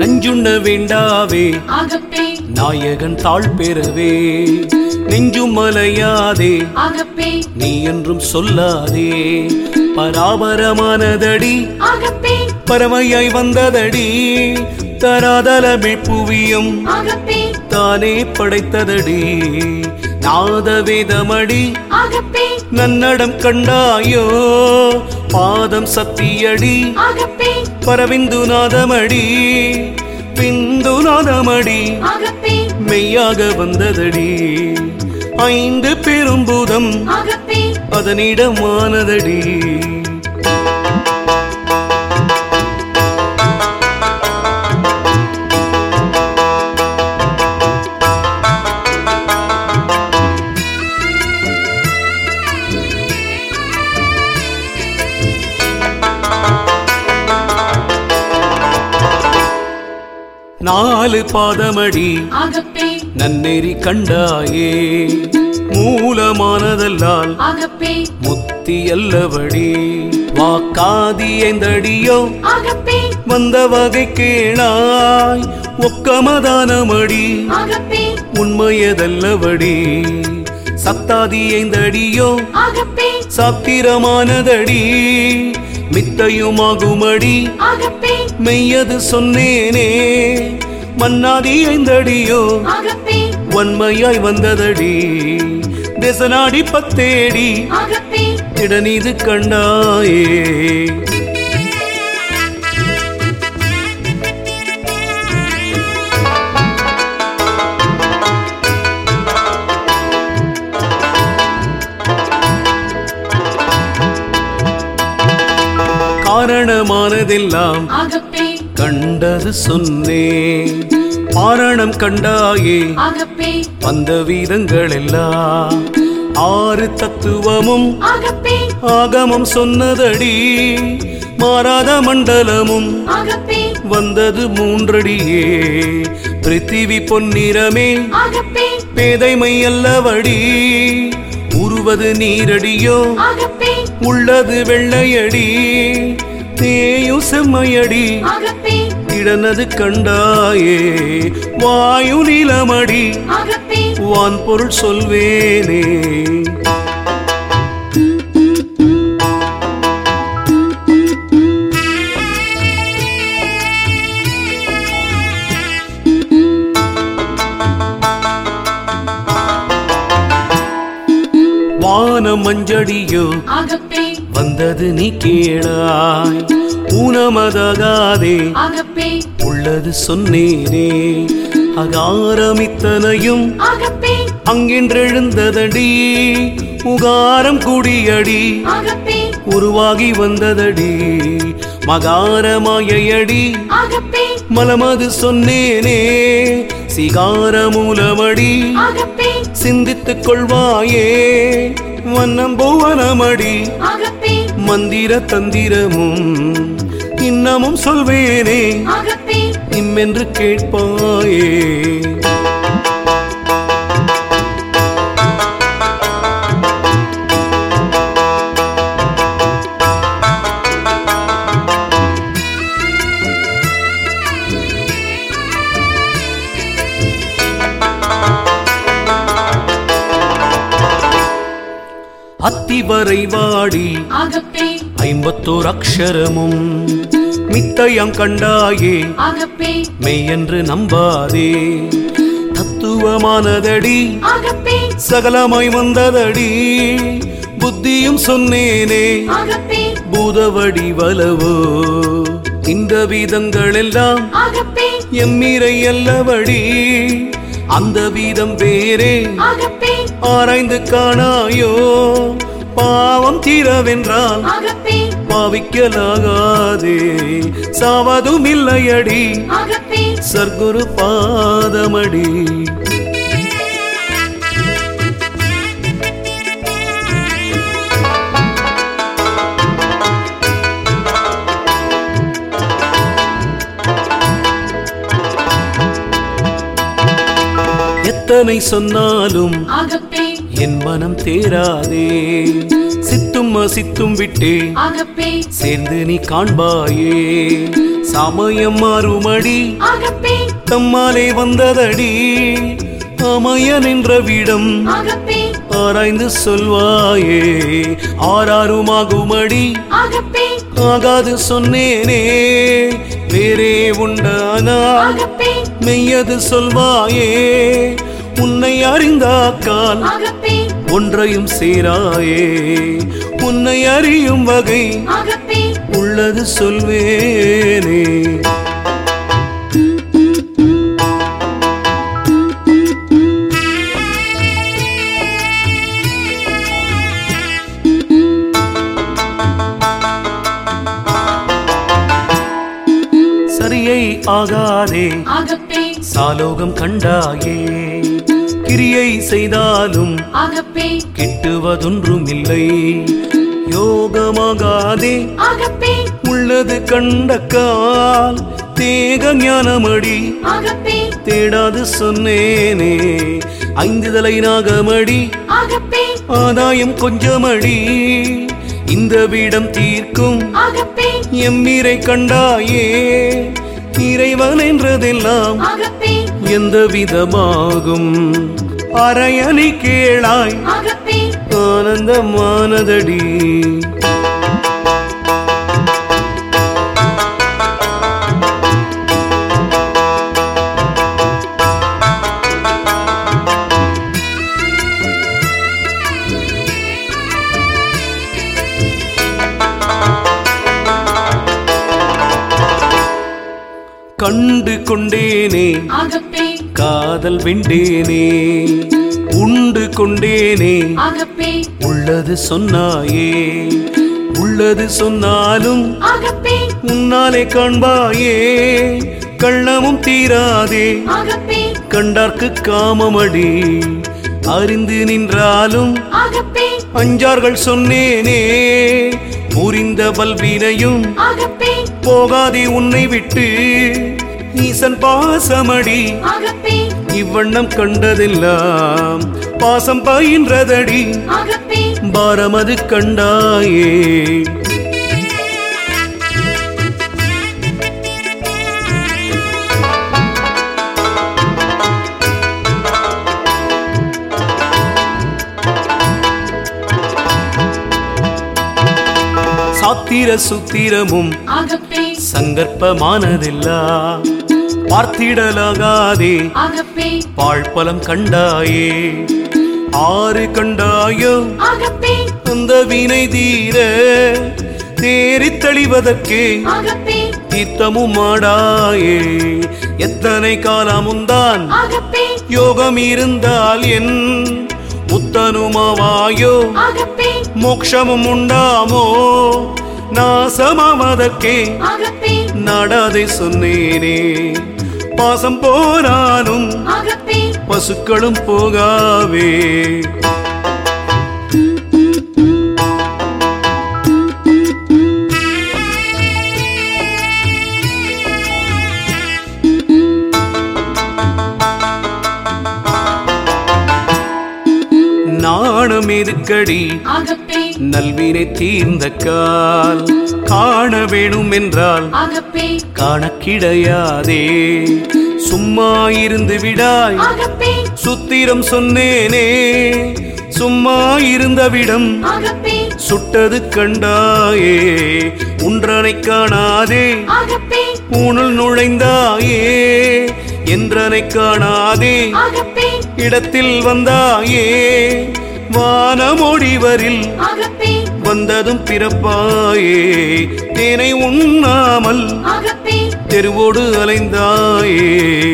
நஞ்சுண்ண வேண்டாவே ஆகப்பே நாயகன் தாழ் பெறவே நெஞ்சும் மலையாதே ஆகப்பே நீ என்றும் சொல்லாதே பராபரமானதடி ஆகப்பே பறவையாய் வந்ததடி தராதலமிழ் புவியும் ஆகப்பே தானே படைத்ததடி நாதவேதமடி ஆகப்பே நன்னடம் கண்டாயோ பாதம் சத்தியடி ஆகப்பே பரவிந்து நாதமடி பிந்து நாதமடி ஆகப்பே மெய்யாக வந்ததடி ஐந்து பெரும்பூதம் ஆகப்பே அதனிடமானதடி நாலு பாதமடி ஆகப்பே நன்னெறி கண்டாயே மூலமானதல்லால் ஆகப்பே முத்தி அல்லவடி வாக்காதி ஐந்தடியோ ஆகப்பே வந்த வகை கேளாய் ஒக்கமதானமடி ஆகப்பே உண்மையதல்லவடி சத்தாதி ஐந்தடியோ ஆகப்பே சாத்திரமானதடி மித்தையுமாகுமடி ஆகப்பே மெய்யது சொன்னேனே மன்னாதி ஐந்தடியோ ஆகப்பே வன்மையாய் வந்ததடி தேசநாடி பத்தேடி ஆகப்பே திடனீது கண்டாயே காரணமானதெல்லாம் ஆகப்பே கண்டது சொன்னேன் பாரணம் கண்டாயே ஆகப்பே வந்த வீதங்கள் எல்லாம் ஆறு தத்துவமும் ஆகப்பே ஆகமம் சொன்னதடி மாறாத மண்டலமும் ஆகப்பே வந்தது மூன்றடியே பிருத்திவி பொன்னிறமே ஆகப்பே பேதைமை அல்லவடி உருவது நீரடியோ ஆகப்பே உள்ளது வெள்ளையடி தேயும் செம்மையடி ஆகப்பே இடனது கண்டாயே வாயு நிலமடி ஆகப்பே வான் பொருள் சொல்வேனே வானம் மஞ்சடியோ ஆகப்பே வந்தது நீ கேளாய் ஊனமதகாதே ஆகப்பே உள்ளது சொன்னேனே அகாரமித்தனையும் ஆகப்பே அங்கென்றெழுந்ததடி உகாரம் குடியடி ஆகப்பே உருவாகி வந்ததடி மகாரமாயடி ஆகப்பே மலமது சொன்னேனே சிகார மூலமடி ஆகப்பே சிந்தித்துக் கொள்வாயே வண்ணம் புவனமடி ஆகப்பே மந்திர தந்திரமும் இன்னமும் சொல்வேனே ஆகப்பே இம்மென்று கேட்பாயே அத்திவரை வாடி ஆகப்பே ஐம்பத்தோர் அக்ஷரமும் மித்தையம் கண்டாயே ஆகப்பே மெய்யென்று நம்பாதே தத்துவமானதடி ஆகப்பே சகலமாய் வந்ததடி புத்தியும் சொன்னேனே ஆகப்பே பூதவடி வலவோ இந்த வீதங்கள் எல்லாம் ஆகப்பே எம்மிரை அல்லவடி அந்த வீதம் வேறே ஆகப்பே ஆராய்ந்து காணாயோ பாவம் தீரவென்றால் ஆகப்பே பாவிக்கலாகாதே சாவதும் இல்லையடி ஆகப்பே சர்க்குரு பாதமடி எத்தனை சொன்னாலும் ஆகப்பே என் மனம் தேராதே சித்தும் அசித்தும் விட்டே ஆகப்பே சேர்ந்து நீ காண்பாயே சமயம் மாறுமடி அகப்பே தம்மாலே வந்ததடி அமைய நின்ற விடம் அகப்பே ஆராய்ந்து சொல்வாயே ஆறாருமாகுமடி அகப்பே ஆகாது சொன்னேனே வேறே உண்டானா அகப்பே மெய்யது சொல்வாயே உன்னை அறிந்தாக்கால் அகப்பே ஒன்றையும் சேராயே உன்னை அறியும் வகை அகப்பே உள்ளது சொல்வேனே சரியை ஆகாதே அகப்பே சாலோகம் கண்டாயே கிரியை செய்தாலும் அகப்பே கிட்டுவதொன்றும் இல்லை யோகமாகாதே அகப்பே உள்ளது கண்டக்கால் தேக ஞானமடி அகப்பே தேடாது சொன்னேனே ஐந்து தலை நாகமடி அகப்பே ஆதாயம் கொஞ்சமடி இந்த வீடம் தீர்க்கும் அகப்பே எம்மீரை கண்டாயே இறைவன் என்றதெல்லாம் அகப்பே எந்த விதமாகும் அரையணி கேளாய் அகப்பே ஆனந்தமானதடி கண்டு கொண்டேனே அகப்பே காதல் வெண்டேனே உண்டு கொண்டேனே அகப்பே உள்ளது சொன்னாயே உள்ளது சொன்னாலும் அகப்பே உன்னாலே காண்பாயே கள்ளமும் தீராதே அகப்பே கண்டார்க்கு காமமடி அறிந்து நின்றாலும் அகப்பே அஞ்சார்கள் சொன்னேனே புரிந்த பல்வினையும் அகப்பே போகாதே உன்னை விட்டு ஈசன் பாசமடி அகப்பே இவ்வண்ணம் கண்டதெல்லாம் பாசம் பயின்றதடி அகப்பே பாரமது கண்டாயே சாத்திர சுத்திரமும் அகப்பே சங்கற்பமானதில்லா பார்த்திடலாகாதே அகப்பே பாழ்பலம் கண்டாயே ஆறு கண்டாயோ அகப்பே அந்த வினை தீர தேறித் தெளிவதற்கே அகப்பே தீர்த்தமும் ஆடாயே எத்தனை காலமுந்தான் அகப்பே யோகம் இருந்தால் என் முத்தனுமாவாயோ அகப்பே மோக்ஷமும் உண்டாமோ நாசமாவதற்கே அகப்பே நாடாதை சொன்னேனே பாசம் போனாலும் அகப்பே பசுக்களும் போகாவே நாணம் எதுக்கடி அகப்பே நல்வினை தீர்ந்த கால் காண வேணும் என்றால் அகப்பே காண கிடையாதே சும்மா இருந்து விடாய் அகப்பே சுத்திரம் சொன்னேனே சும்மா இருந்தவிடம் அகப்பே சுட்டது கண்டாயே உன்றனை காணாதே அகப்பே ஊனுள் நுழைந்தாயே என்றனை காணாதே அகப்பே இடத்தில் வந்தாயே வானமொழிவரில் அகப்பே வந்ததும் பிறப்பாயே தேனை உண்ணாமல் அகப்பே தெருவோடு அலைந்தாயே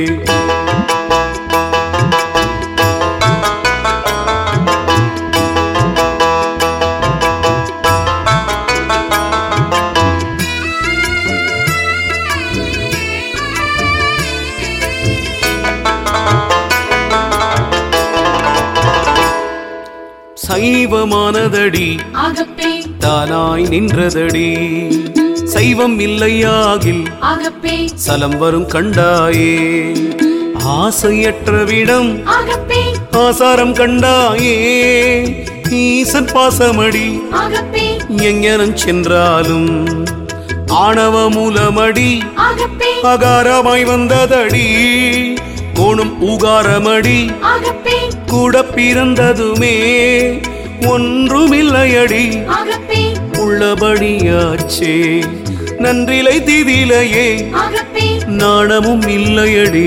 சைவமானதடி அகப்பே தானாய் நின்றதடி சைவம் இல்லையாகில் அகப்பே சலம் வரும் கண்டாயே ஆசையற்றவிடம் அகப்பே ஆசாரம் கண்டாயே ஈசன் பாசமடி அகப்பே எங்கனம் சென்றாலும் ஆணவ மூலமடி அகப்பே அகாரமாய் வந்ததடி கோணும் உகாரமடி அகப்பே கூட பிறந்ததுமே ஒன்றுமில்லையடி அகப்பே உள்ளபடியாச்சே நன்றிலை தீதிலையே அகப்பே நாணமும் இல்லையடி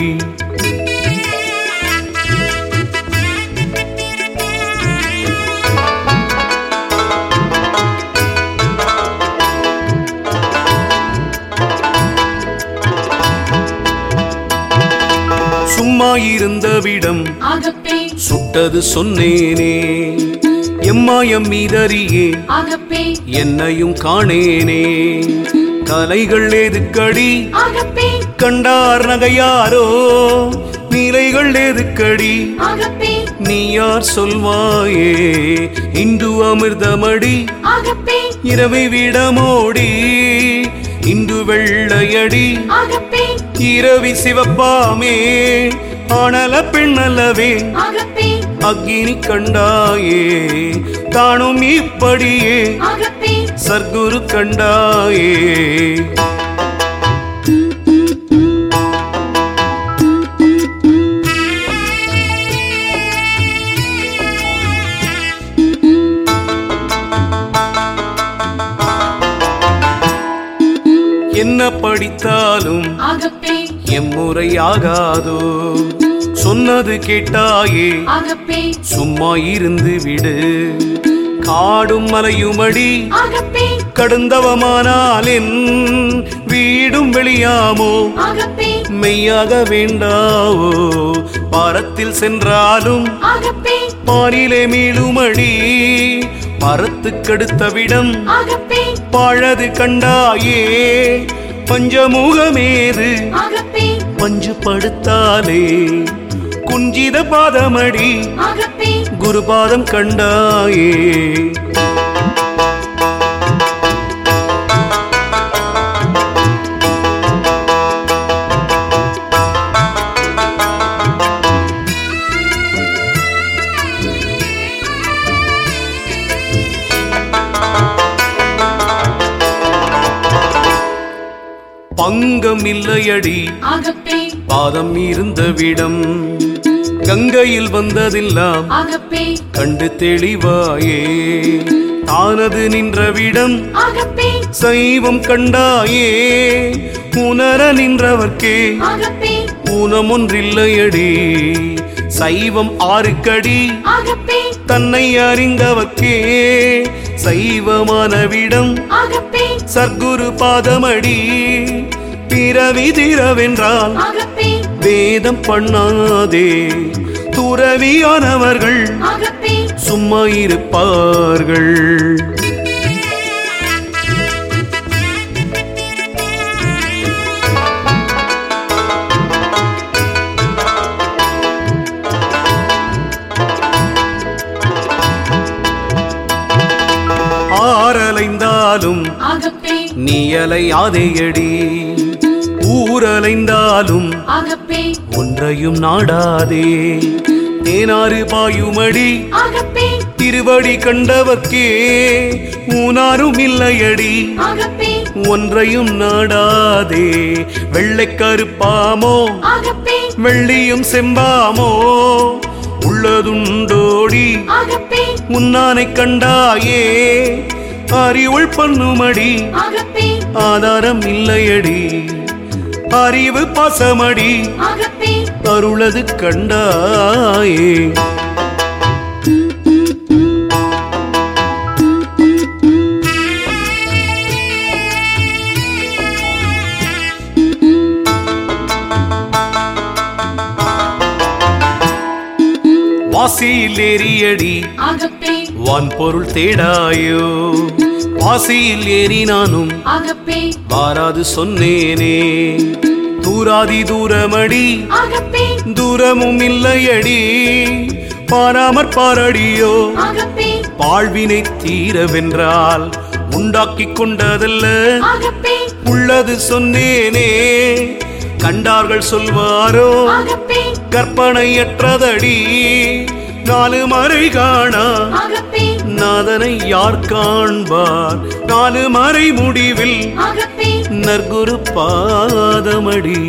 சும்மா இருந்த விடம் அகப்பே சுட்டது சொன்னேனே எம்மாயம் மீதறியே அகப்பே என்னையும் காணேனே கலைகள் எதுக்கடி அகப்பே கண்டார் நகையாரோ நிலைகள் எதுக்கடி அகப்பே நீ யார் சொல்வாயே இந்து அமிர்தமடி அகப்பே இரவை விடமோடி இந்து வெள்ளையடி அகப்பே இரவி சிவப்பாமே ஆனல பெண்ணல்லவே அகப்பே அக்கினி கண்டாயே தானும் இப்படியே அகப்பே சர்க்குரு கண்டாயே என்ன படித்தாலும் அகப்பே எம்முறையாகாதோ சொன்னது கேட்டாயே அகப்பே சும்மா இருந்து விடு காடும் மலையுமடி அகப்பே கடந்தவமானால் என் வீடும் வெளியாமோ அகப்பே மெய்யாக வேண்டாவோ பாரத்தில் சென்றாலும் அகப்பே பாரிலே மீளுமடி மரத்துக்கடுத்த விடம் அகப்பே பழது கண்டாயே பஞ்சமுகமேது அகப்பே பஞ்சு படுத்தாலே குஞ்சித பாதமடி அகப்பே குருபாதம் கண்டாயே பங்கம் இல்லையடி அகப்பே பாதம் இருந்த விடம் கங்கையில் வந்ததெல்லாம் அகப்பே கண்டு தெளிவாயே தானது நின்ற விடம் அகப்பே சைவம் கண்டாயே உணர நின்றவர்க்கே அகப்பே ஊனமொன்றில்லையடி சைவம் ஆறுக்கடி அகப்பே தன்னை அறிந்தவர்க்கே சைவமான விடம் அகப்பே சர்க்குரு பாதமடி பிறவி தீரவென்றால் அகப்பே வேதம் பண்ணாதே துறவியானவர்கள் அகப்பே சும்மா இருப்பார்கள் ஆரலைந்தாலும் அகப்பே நீயலையாதேயடி ஊரலைந்தாலும் அகப்பே ஒன்றையும் நாடாதே தேனாறு பாயுமடி அகப்பே திருவடி கண்டவர்க்கே ஊனாரும் இல்லையடி அகப்பே ஒன்றையும் நாடாதே வெள்ளை கருப்பாமோ அகப்பே வெள்ளியும் செம்பாமோ உள்ளதுண்டோடி அகப்பே உன்னானை கண்டாயே அறிவுள் பண்ணுமடி அகப்பே ஆதாரம் இல்லையடி அறிவு பாசமடி அகப்பே அருளது கண்டாயே வாசியில் ஏறியடி அகப்பே வான் பொருள் தேடாயோ வாசியில் ஏறி நானும் அகப்பே வாராது சொன்னேனே தூராதி தூரமடி அகப்பே தூரமும் இல்லையடி பாராமற் பாரடியோ அகப்பே வாழ்வினை தீரவென்றால் உண்டாக்கிக் கொண்டதல்ல அகப்பே உள்ளது சொன்னேனே கண்டார்கள் சொல்வாரோ அகப்பே கற்பனையற்றதடி நாலு மறை காணா அகப்பே நாதனை யார் காண்பார் நாலு மறை முடிவில் அகப்பே நற்குரு பாதமடி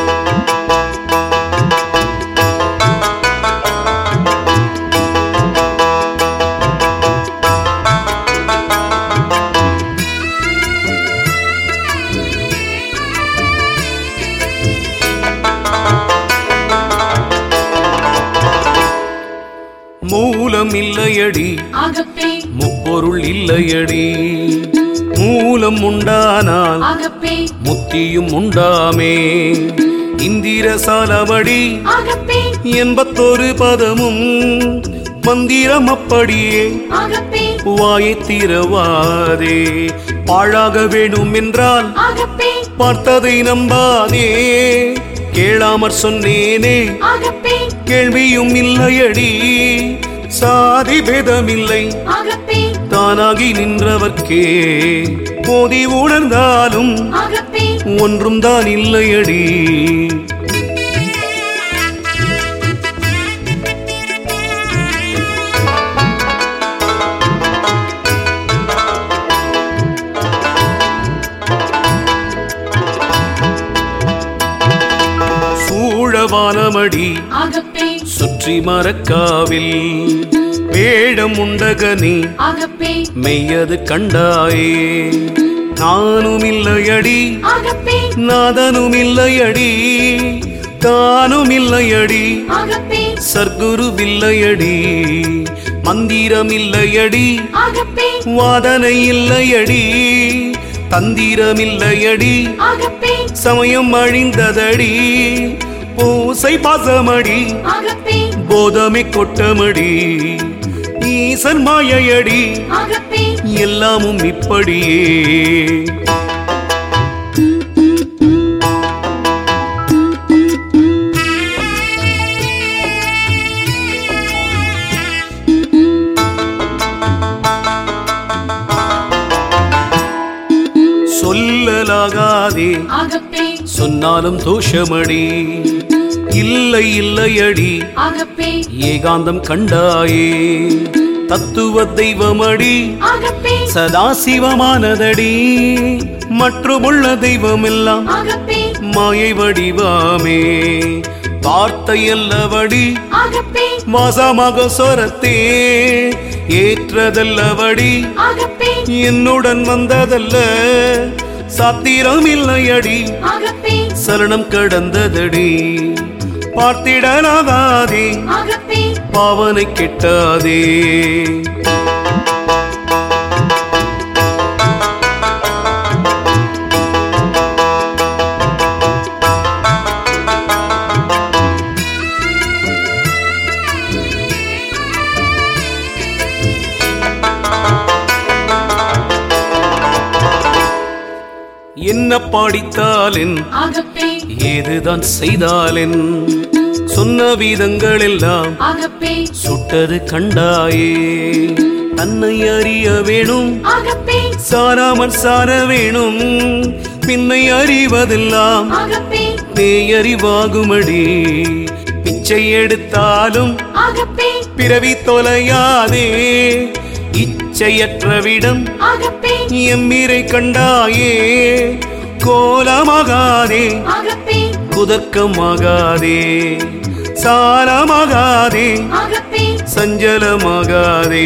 மூலம் இல்லையடி அகப்பே முப்பொருள் இல்லையடி மூலம் உண்டானால் அகப்பே முத்தியும் உண்டாமே இந்திர சாலமடி அகப்பே எண்பத்தொரு பதமும் மந்திரம் அப்படியே அகப்பே வாயை திறவாதே பாழாக வேணும் என்றால் அகப்பே பார்த்ததை நம்பாதே கேளாமற் சொன்னேனே அகப்பே கேள்வியும் இல்லையடி சாதி பேதமில்லை அகப்பே தானாகி நின்றவர்க்கே போதி உணர்ந்தாலும் அகப்பே ஒன்றும் தான் இல்லையடி சூழவானமடி அகப்பே சுற்றி மரக்காவில் வேடம் உண்டகனி அகப்பே மெய்யது கண்டாயே நானும் இல்லையடி அகப்பே நாதனும் இல்லையடி தானும் இல்லையடி அகப்பே சர்க்குருவில்லையடி மந்திரம் இல்லையடி அகப்பே வாதனை இல்லையடி தந்திரமில்லையடி அகப்பே சமயம் அழிந்ததடி பூசை பாசமடி அகப்பே போதமை கொட்டமடி ஈசன் மாயையடி அகப்பே எல்லாமும் இப்படியே சொல்லலாகாதே அகப்பே சொன்னாலும் தோஷமடி இல்லை இல்லையடி அகப்பே ஏகாந்தம் கண்டாயே தத்துவ தெய்வமடி அகப்பே சதாசிவமானதடி மற்றுமுள்ள தெய்வமெல்லாம் அகப்பே மாயை வடிவாமே வார்த்தை அல்லவடி அகப்பே மாசமாக சொரத்தே ஏற்றதல்லவடி அகப்பே என்னுடன் வந்ததல்ல சாத்திரம் இல்லையடி அகப்பே சரணம் கடந்ததடி பார்த்திடலாகாதே அகப்பே பாவனை கெட்டாதே என்ன பாடித்தாலென் அகப்பே ஏதுதான் செய்தாலென் சொன்ன வீதங்கள் எல்லாம் அகப்பே சுட்டது கண்டாயே தன்னை அறிய வேணும் அகப்பே சாராமற் சார வேணும் பின்னை அறிவதெல்லாம் அகப்பே பேயறிவாகுமடி பிச்சை எடுத்தாலும் அகப்பே பிறவி தொலையாதே இச்சையற்றவிடம் அகப்பே எம்மிரை கண்டாயே கோலமாகாதே அகப்பே குதர்க்கமாகாதே சாரமாகாதே அகப்பே சஞ்சலமாகாதே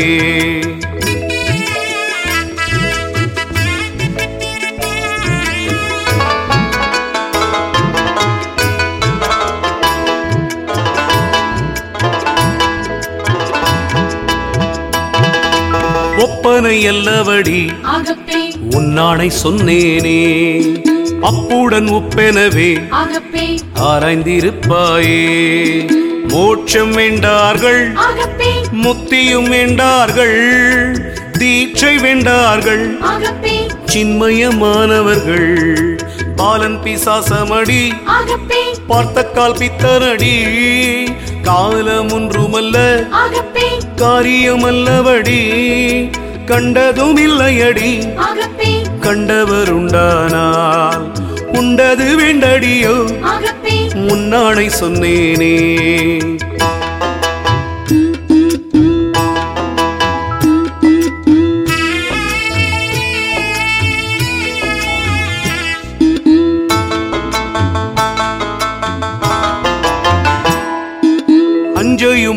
ஒப்பனை அல்லவடி அகப்பே உன்னானை சொன்னேனே அப்புடன் ஒப்பெனவே அகப்பே ஆராய்ந்திருப்பாயே மோட்சம் வேண்டார்கள் அகப்பே முத்தியும் வேண்டார்கள் தீட்சை வேண்டார்கள் அகப்பே சின்மயமானவர்கள் பாலன் பிசாசமடி அகப்பே பார்த்த கால் பித்தனடி காலம் ஒன்றுமல்ல அகப்பே காரியமல்லவடி கண்டதும் இல்லையடி அகப்பே கண்டவர் உண்டானால் உண்டது வேண்டடியோ அகப்பே முன்னாடை சொன்னேனே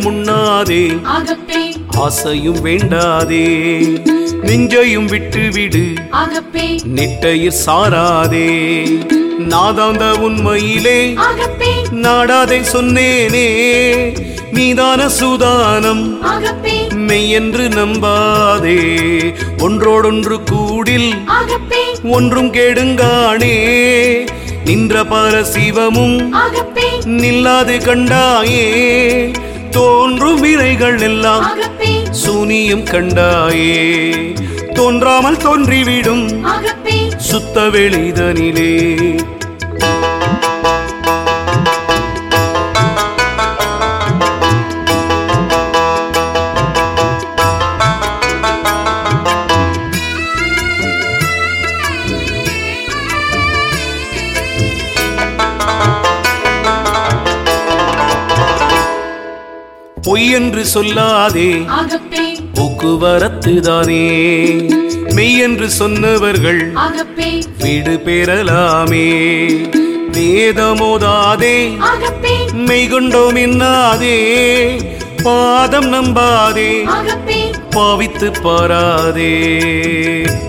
உண்ணாதே அகப்பே ஆசையும் வேண்டாதே நெஞ்சையும் விட்டுவிடு அகப்பே நிட்டையில் சாராதே நாதாந்த உண்மையிலே அகப்பே நாடாதை சொன்னேனே நீதான சுதானம் அகப்பே மெய்யென்று நம்பாதே ஒன்றோடொன்று கூடில் அகப்பே ஒன்றும் கெடுங்கானே நின்ற பரசிவமும் அகப்பே நில்லாது கண்டாயே தோன்றும் வினைகள் எல்லாம் அகப்பே சூனியம் கண்டாயே தோன்றாமல் தோன்றிவிடும் அகப்பே சுத்த வெளிதனிலே பொய் என்று சொல்லாதே அகப்பே போக்குவரத்து தானே மெய் என்று சொன்னவர்கள் அகப்பே வீடு பெறலாமே வேதமோதாதே அகப்பே மெய் கொண்டோம் என்னாதே பாதம் நம்பாதே அகப்பே பாவித்து பாராதே